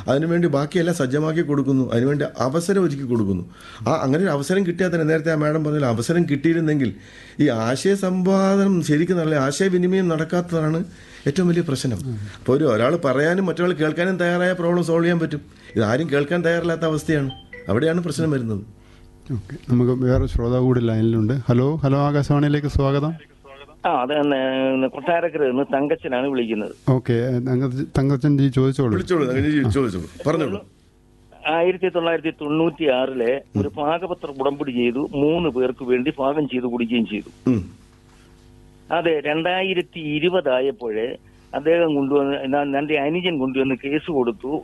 അതിനുവേണ്ടി ബാക്കിയെല്ലാം സജ്ജമാക്കി കൊടുക്കുന്നു അതിനുവേണ്ടി അവസരം ഒരുക്കി കൊടുക്കുന്നു ആ അങ്ങനെ ഒരു അവസരം കിട്ടിയാൽ തന്നെ നേരത്തെ ആ മാഡം പറഞ്ഞ അവസരം കിട്ടിയിരുന്നെങ്കിൽ ഈ ആശയ സമ്പാദനം ശരിക്കും നല്ല ആശയവിനിമയം നടക്കാത്തതാണ് ഏറ്റവും വലിയ പ്രശ്നം അപ്പോൾ ഒരു ഒരാൾ പറയാനും മറ്റൊരാൾ കേൾക്കാനും തയ്യാറായ പ്രോബ്ലം സോൾവ് ചെയ്യാൻ പറ്റും ഇത് ആരും കേൾക്കാൻ തയ്യാറില്ലാത്ത അവസ്ഥയാണ് അവിടെയാണ് പ്രശ്നം വരുന്നത് ഓക്കെ നമുക്ക് വേറെ ശ്രോതാവ് കൂടി ലൈനിലുണ്ട് ഹലോ ഹലോ ആകാശവാണിയിലേക്ക് സ്വാഗതം ആ അത് കൊട്ടാരക്കര നിന്ന് തങ്കച്ചനാണ് വിളിക്കുന്നത് ഓക്കെ തങ്കച്ചൻ ജി ചോദിച്ചോളൂ വിളിച്ചോളൂ അങ്ങനെ ചോദിച്ചോളൂ പറഞ്ഞോളൂ ആയിരത്തി തൊള്ളായിരത്തി തൊണ്ണൂറ്റി ആറിലെ ഒരു പാകപത്ര ഉടമ്പടി ചെയ്തു മൂന്ന് പേർക്ക് വേണ്ടി പാകം ചെയ്തു കുടിക്കുകയും ചെയ്തു ഉം. അതെ രണ്ടായിരത്തി ഇരുപതായപ്പോഴേ അദ്ദേഹം കൊണ്ടുവന്ന് ഞാൻ- എന്റെ അനുജൻ കൊണ്ടുവന്ന് കേസ് കൊടുത്തു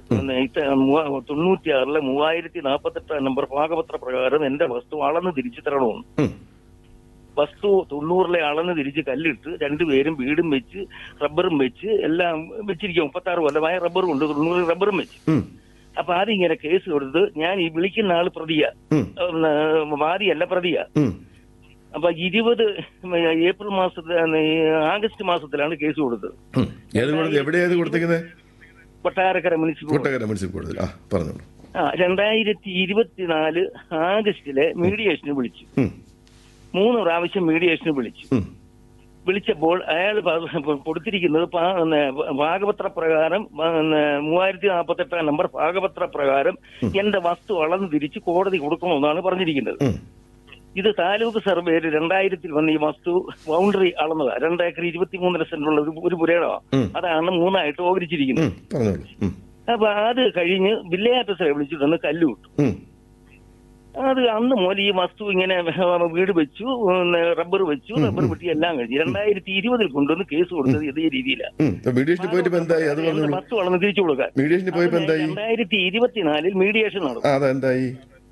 തൊണ്ണൂറ്റിയാറിലെ മൂവായിരത്തി നാൽപ്പത്തെട്ട് നമ്പർ പാകപത്ര പ്രകാരം എന്റെ വസ്തു അളന്ന് തിരിച്ചു തരണമെന്ന് ഉം. വസ്തു തൊണ്ണൂറിലെ അളന്ന് തിരിച്ച് കല്ലിട്ട് രണ്ടുപേരും വീടും വെച്ച് റബ്ബറും വെച്ച് എല്ലാം വെച്ചിരിക്കും മുപ്പത്താറ് കൊല്ലമായ റബ്ബറും ഉണ്ട് തൊണ്ണൂറ് റബ്ബറും വെച്ച് ഉം. അപ്പൊ അതിങ്ങനെ കേസ് കൊടുത്ത് ഞാൻ ഈ വിളിക്കുന്ന ആള് പ്രതിയ ഉം. വാദിയല്ല പ്രതിയ ഉം. അപ്പൊ ഇരുപത് ഏപ്രിൽ മാസത്തിൽ ആഗസ്റ്റ് മാസത്തിലാണ് കേസ് കൊടുത്തത് ഉം. ഏത് കൊടുത്ത് എവിടെയാണ് കൊടുത്തേക്കുന്നത് കൊട്ടാരക്കര മുനിസിപ്പൽ കോട്ടകര മുനിസിപ്പൽ കോടതിയിൽ ആ പറഞ്ഞോളൂ ആ രണ്ടായിരത്തി ഇരുപത്തിനാല് ആഗസ്റ്റിലെ മീഡിയേഷന് വിളിച്ചു ഉം. മൂന്ന് പ്രാവശ്യം മീഡിയേഷന് വിളിച്ചു ഉം. വിളിച്ചപ്പോൾ അയാൾ പ- കൊടുത്തിരിക്കുന്നത് പാ- പിന്നെ ഭാഗപത്ര പ്രകാരം പിന്നെ മൂവായിരത്തി നാൽപ്പത്തെട്ടാം നമ്പർ ഭാഗപത്ര പ്രകാരം എന്റെ വസ്തു അളന്ന് തിരിച്ച് കോടതി കൊടുക്കണമെന്നാണ് പറഞ്ഞിരിക്കുന്നത് ഉം. ഇത് താലൂക്ക് സർവേയിൽ രണ്ടായിരത്തിൽ വന്ന ഈ വസ്തു ബൗണ്ടറി അളന്നതാ രണ്ടേക്കർ ഇരുപത്തിമൂന്നര സെന്റുള്ള ഒരു ഒരു പുരയിടമാണ് ഉം. അതാണ് മൂന്നായിട്ട് ഓഹരിച്ചിരിക്കുന്നത് ഉം. പറഞ്ഞോളൂ ഉം. അപ്പൊ അത് കഴിഞ്ഞ് വില്ലേജ് ഓഫീസറെ വിളിച്ചിട്ടൊന്ന് കല്ല് വിട്ടു ഉം. അത് അന്ന് മുതൽ ഈ വസ്തു ഇങ്ങനെ വീട് വെച്ചു പിന്നെ റബ്ബർ വെച്ചു റബ്ബർ വെട്ടി എല്ലാം കഴിഞ്ഞു രണ്ടായിരത്തി ഇരുപതിൽ കൊണ്ടുവന്ന് കേസ് കൊടുത്തത് ഇതേ രീതിയിലാണ് ഉം. ഇപ്പൊ മീഡിയേഷനിൽ പോയിട്ട് ഇപ്പൊ എന്തായി അത് പറഞ്ഞോളൂ വസ്തു വളർന്ന് തിരിച്ചു കൊടുക്കാൻ മീഡിയേഷനിൽ പോയപ്പോ എന്തായി രണ്ടായിരത്തി ഇരുപത്തിനാലിൽ മീഡിയേഷൻ നടന്നു ആ അതെന്തായി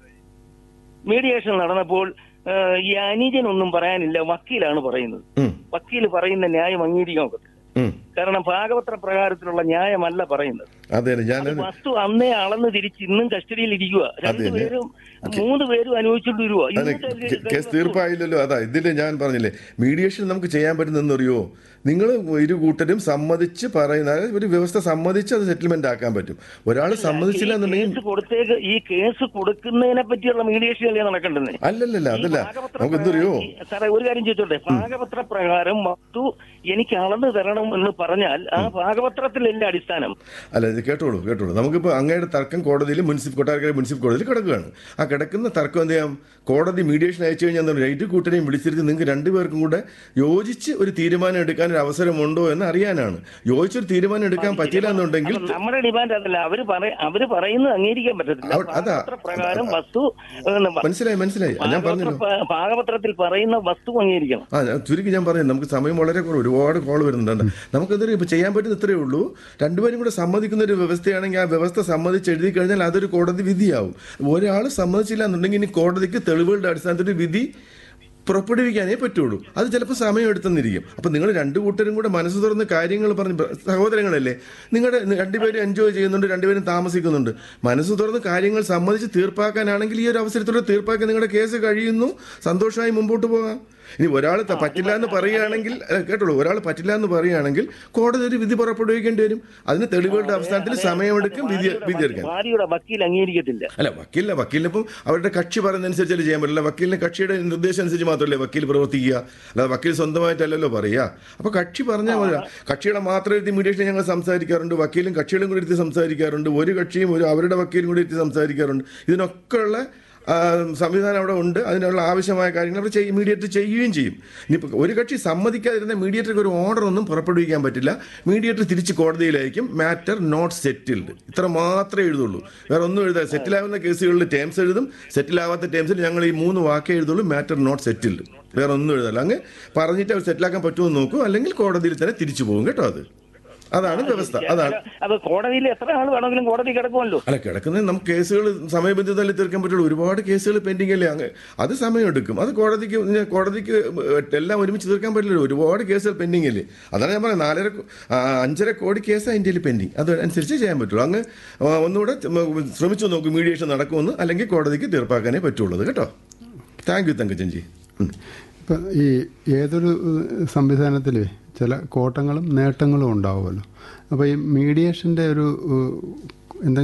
മീഡിയേഷൻ നടന്നപ്പോൾ ആ, ഈ അനുജൻ ഒന്നും പറയാനില്ല വക്കീലാണ് പറയുന്നത് ഉം. വക്കീൽ പറയുന്ന ന്യായം അംഗീകരിക്കാൻ ഒക്കത്തില്ല ഉം. കാരണം ഭാഗപത്ര പ്രകാരത്തിലുള്ള ന്യായമല്ല പറയുന്നത് അതെ ഞാൻ അത് വസ്തു അന്നേ അളന്ന് തിരിച്ച് ഇന്നും കസ്റ്റഡിയിൽ ഇരിക്കുക രണ്ടുപേരും മൂന്ന് പേരും അനുഭവിച്ചുകൊണ്ട് വരുക അതെ കേ- കേസ് തീർപ്പായില്ലല്ലോ അതാ ഇതില് ഞാൻ പറഞ്ഞില്ലേ മീഡിയേഷൻ നമുക്ക് ചെയ്യാൻ പറ്റുന്നറിയോ നിങ്ങൾ ഇരു കൂട്ടരും സമ്മതിച്ച് പറയുന്ന അതായത് ഒരു വ്യവസ്ഥ സമ്മതിച്ച് അത് സെറ്റിൽമെന്റ് ആക്കാൻ പറ്റും ഒരാൾ സമ്മതിച്ചില്ല എന്നുണ്ടെങ്കിൽ കേസ് കൊടുത്തേക്ക് ഈ കേസ് കൊടുക്കുന്നതിനെ പറ്റിയുള്ള മീഡിയേഷൻ അല്ലേ നടക്കേണ്ടത് അല്ലല്ലല്ല അതല്ല നമുക്ക് എന്തറിയോ സാറേ ഒരു കാര്യം ചോദിച്ചോട്ടെ ഭാഗപത്ര പ്രകാരം വസ്തു എനിക്ക് അളന്നു തരണം എന്ന് പറഞ്ഞാൽ ആ ഭാഗപത്രത്തിലല്ലേ അടിസ്ഥാനം അല്ല ഇത് കേട്ടോളൂ കേട്ടോളൂ നമുക്കിപ്പോൾ അങ്ങയുടെ തർക്കം കോടതിയിൽ മുനിസിപ്പൽ കൊട്ടാരക്കര മുനിസിപ്പൽ കോടതിയിൽ കിടക്കുകയാണ് ആ കിടക്കുന്ന തർക്കം എന്ത് ചെയ്യാം കോടതി മീഡിയേഷൻ അയച്ചു കഴിഞ്ഞാൽ എന്താ പറയുക, ഇരു കൂട്ടരെയും വിളിച്ചിരുത്തി നിങ്ങൾക്ക് രണ്ടുപേർക്കും കൂടെ യോജിച്ച് ഒരു തീരുമാനം എടുക്കാൻ ഒരു അവസരമുണ്ടോ എന്ന് അറിയാനാണ് യോജിച്ചൊരു തീരുമാനം എടുക്കാൻ പറ്റിയില്ല എന്നുണ്ടെങ്കിൽ അപ്പൊ നമ്മുടെ ഡിമാൻഡ് അതല്ല അവര് പറ അവര് പറയുന്നത് അംഗീകരിക്കാൻ പറ്റത്തില്ല അവ- അതാ. ഭാഗപത്ര പ്രകാരം വസ്തു ഏഹ്, മനസ്സിലായി മനസ്സിലായി ഞാൻ പറഞ്ഞല്ലോ ഭാഗപത്ര- ഭാഗപത്രത്തിൽ പറയുന്ന വസ്തു അംഗീകരിക്കണം ആ ഞാൻ ചുരുക്കി ഞാൻ പറഞ്ഞു നമുക്ക് സമയം വളരെ കുറവ് ഒരുപാട് കോൾ വരുന്നുണ്ട് നമുക്കെന്താ ഇപ്പോൾ ചെയ്യാൻ പറ്റുന്ന ഇത്രയേ ഉള്ളൂ രണ്ടുപേരും കൂടെ സമ്മതിക്കുന്ന ഒരു വ്യവസ്ഥയാണെങ്കിൽ ആ വ്യവസ്ഥ സമ്മതിച്ച് എഴുതി കഴിഞ്ഞാൽ അതൊരു കോടതി വിധിയാവും ഒരാൾ സമ്മതിച്ചില്ല എന്നുണ്ടെങ്കിൽ ഇനി കോടതിക്ക് തെളിവുകളുടെ അടിസ്ഥാനത്തിൽ ഒരു വിധി പുറപ്പെടുവിക്കാനേ പറ്റുള്ളൂ അത് ചിലപ്പോൾ സമയം എടുത്തെന്നിരിക്കും അപ്പം നിങ്ങൾ രണ്ടു കൂട്ടരും കൂടെ മനസ്സ് തുറന്ന് കാര്യങ്ങൾ പറഞ്ഞ് ബ- സഹോദരങ്ങളല്ലേ നിങ്ങളുടെ രണ്ടുപേരും എൻജോയ് ചെയ്യുന്നുണ്ട് രണ്ടുപേരും താമസിക്കുന്നുണ്ട് മനസ്സ് തുറന്ന് കാര്യങ്ങൾ സമ്മതിച്ച് തീർപ്പാക്കാനാണെങ്കിൽ ഈ ഒരു അവസരത്തിലൂടെ തീർപ്പാക്കാൻ നിങ്ങളുടെ കേസ് കഴിയുന്നു സന്തോഷമായി മുമ്പോട്ട് പോകാം ഇനി ഒരാൾ ത- പറ്റില്ല എന്ന് പറയുകയാണെങ്കിൽ അല്ല, കേട്ടോളൂ ഒരാൾ പറ്റില്ല എന്ന് പറയുകയാണെങ്കിൽ കോടതി ഒരു വിധി പുറപ്പെടുവിക്കേണ്ടി വരും അതിന് തെളിവുകളുടെ അവസാനത്തിൽ സമയമെടുക്കും വിധി വിധി എടുക്കാൻ ഭാര്യയുടെ വക്കീൽ അംഗീകരിക്കത്തില്ല അല്ല വക്കീലില്ല വക്കീലിനിപ്പം അവരുടെ കക്ഷി പറയുന്നതനുസരിച്ചല്ലേ ചെയ്യാൻ പറ്റില്ല വക്കീലിന് കക്ഷിയുടെ നിർദ്ദേശം അനുസരിച്ച് മാത്രമല്ലേ വക്കീൽ പ്രവർത്തിക്കുക അല്ലാതെ വക്കീൽ സ്വന്തമായിട്ടല്ലല്ലോ പറയുക അപ്പോൾ കക്ഷി പറഞ്ഞാൽ മതി കക്ഷികളെ മാത്രം ഇരുത്തി മീഡിയേഷൻ ഞങ്ങൾ സംസാരിക്കാറുണ്ട് വക്കീലും കക്ഷികളും കൂടി ഇരുത്തി സംസാരിക്കാറുണ്ട് ഒരു കക്ഷിയും ഒരു അവരുടെ വക്കീലും കൂടി ഇരുത്തി സംസാരിക്കാറുണ്ട് ഇതിനൊക്കെയുള്ള ആ, സംവിധാനം അവിടെ ഉണ്ട് അതിനുള്ള ആവശ്യമായ കാര്യങ്ങൾ അവർ ചെയ്യും മീഡിയേറ്റർ ചെയ്യുകയും ചെയ്യും ഇനിയിപ്പോൾ ഒരു കക്ഷി സമ്മതിക്കാതിരുന്ന മീഡിയേറ്റർക്ക് ഒരു ഓർഡർ ഒന്നും പുറപ്പെടുവിക്കാൻ പറ്റില്ല മീഡിയേറ്റർ തിരിച്ച് കോടതിയിലായിരിക്കും മാറ്റർ നോട്ട് സെറ്റിൽഡ് ഇത്ര മാത്രമേ എഴുതുള്ളൂ വേറെ ഒന്നും എഴുതാ സെറ്റിലാവുന്ന കേസുകളിൽ ടേംസ് എഴുതും സെറ്റിലാവാത്ത ടേംസിൽ ഞങ്ങൾ ഈ മൂന്ന് വാക്കേ എഴുതുള്ളൂ മാറ്റർ നോട്ട് സെറ്റിൽഡ് വേറെ ഒന്നും എഴുതാല്ല അങ്ങ് പറഞ്ഞിട്ട് അവർ സെറ്റിലാക്കാൻ പറ്റുമോ എന്ന് നോക്കും അല്ലെങ്കിൽ കോടതിയിൽ തന്നെ തിരിച്ചു പോകും കേട്ടോ അത് അതാണ് വ്യവസ്ഥ അതാണ് അപ്പൊ കോടതിയിൽ എത്ര ആൾ വേണമെങ്കിലും കോടതി കിടക്കുമല്ലോ അല്ല കിടക്കുന്നത് നമുക്ക് കേസുകൾ സമയബന്ധിതമല്ലേ തീർക്കാൻ പറ്റുള്ളൂ ഒരുപാട് കേസുകൾ പെൻഡിംഗ് അല്ലേ അങ്ങ് അത് സമയമെടുക്കും അത് കോടതിക്ക് ഇനി കോടതിക്ക് എല്ലാം ഒരുമിച്ച് തീർക്കാൻ പറ്റില്ല ഒരുപാട് കേസുകൾ പെൻഡിംഗ് അല്ലേ അതാണ് ഞാൻ പറയുന്നത് നാലര കോ- ആ, അഞ്ചര കോടി കേസ് അതിൻ്റെ പെൻഡിങ് അത് അനുസരിച്ച് ചെയ്യാൻ പറ്റുള്ളൂ അങ്ങ് ആ, ഒന്നുകൂടെ ശ്രമിച്ചു നോക്കും മീഡിയേഷൻ നടക്കുമെന്ന് അല്ലെങ്കിൽ കോടതിക്ക് തീർപ്പാക്കാനേ പറ്റുള്ളൂ കേട്ടോ താങ്ക് യു തങ്കച്ചൻജി ഉം. ഇപ്പം ഈ ഏതൊരു സംവിധാനത്തിൽ ചില കോട്ടങ്ങളും നേട്ടങ്ങളും ഉണ്ടാവുമല്ലോ അപ്പോൾ ഈ മീഡിയേഷൻ്റെ ഒരു ഏഹ്,